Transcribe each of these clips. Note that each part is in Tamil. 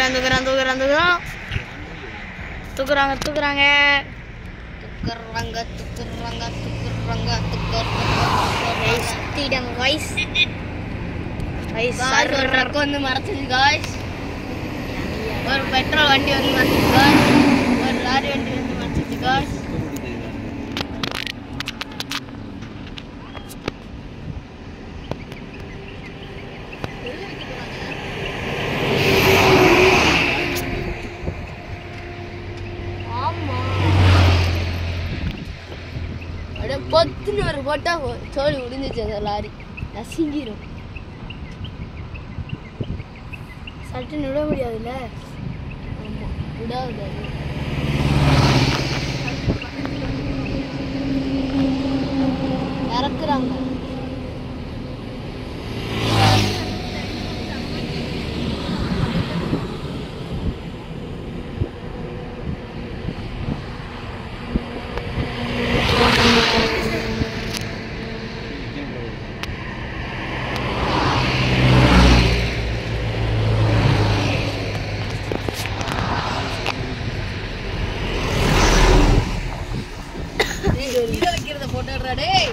தூக்குறான் தூக்குறான் தூக்குறான் தூக்குறான் தூக்குறாங்க தூக்குறாங்க துக்குறாங்க துக்குறாங்க துக்குறாங்க துக்குறாங்க தீடம் வைஸ் வைஸ் கார் ஒரு ட்ரக் வந்து மறைச்சிச்சு காய்ஸ் ஒரு பெட்ரோல் வண்டி வந்து மறைச்சிச்சு காய்ஸ் ஒரு லாரி வண்டி வந்து மறைச்சிச்சு காய்ஸ் ஆமா அப்படியே பொத்துன்னு ஒரு போட்டா போ- சோழி முடிஞ்சிச்சு அந்த லாரி நசுங்கிரும் சட்டுன்னு விட முடியாதுல்ல ஆமா விடாது அது இறக்குறாங்க ஹீரோ வைக்கிறத போட்டுடுறா டேய்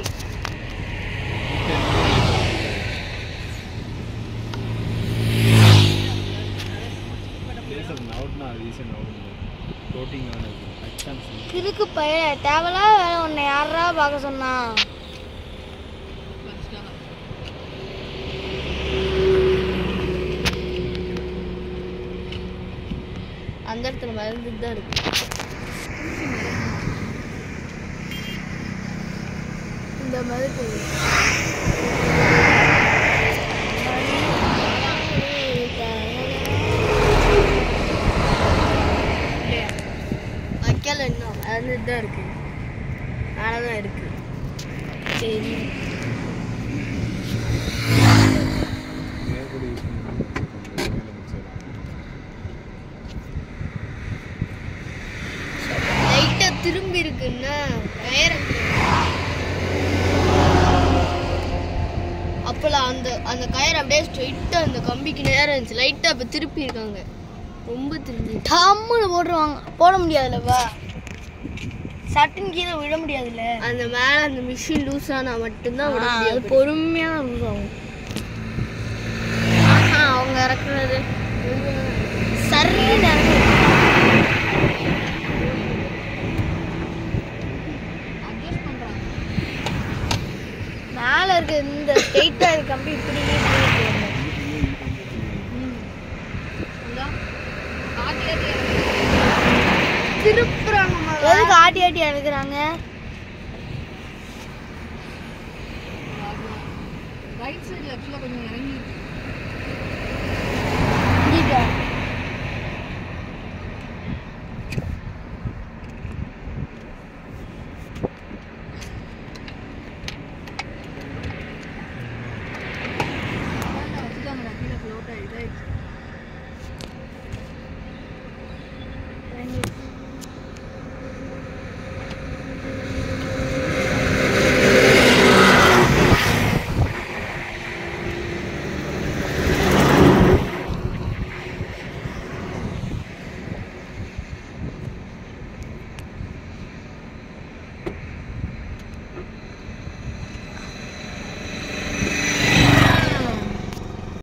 கிறுக்கு பைய தேவையில்லா வேலை உன்னை யாரா பார்க்க சொன்னா அந்த இடத்துல மறந்துட்டு தான் இருக்கு இந்த மாதிரி வைக்கல இன்னும் மறந்துட்டு தான் இருக்கு மேலே தான் இருக்கு சரி லைட்டா திரும்பி இருக்குன்னா டயர் அப்பலாம் அந்த அந்த கயர் அப்படியே ஸ்ட்ரைட்டா அந்த கம்பிக்கு நேரம் இருந்துச்சு லைட்டா இப்ப திருப்பி இருக்காங்க ரொம்ப திரும்பி டம்முன்னு போட்டுருவாங்க போட முடியாதுல்லப்பா சட்டுன்னு கீழே விட முடியாதுல்ல அந்த மேல அந்த மிஷின் லூஸ் ஆனா மட்டும்தான் விட அது முடியாது பொறுமையா lose ஆகும் ஆஹா, அவங்க இறக்குறது சரின்னு இறங்கும். மேல இருக்க இந்த ஸ்ட்ரெயிட்டா இருக்க கம்பி இப்படி இப்படி போகணும். திருப்புறாங்க எதுக்கு ஆட்டி ஆட்டி இறக்குறாங்க ரைட் சைடுல ஆக்சுவலா கொஞ்சம் இறங்கி இருக்கு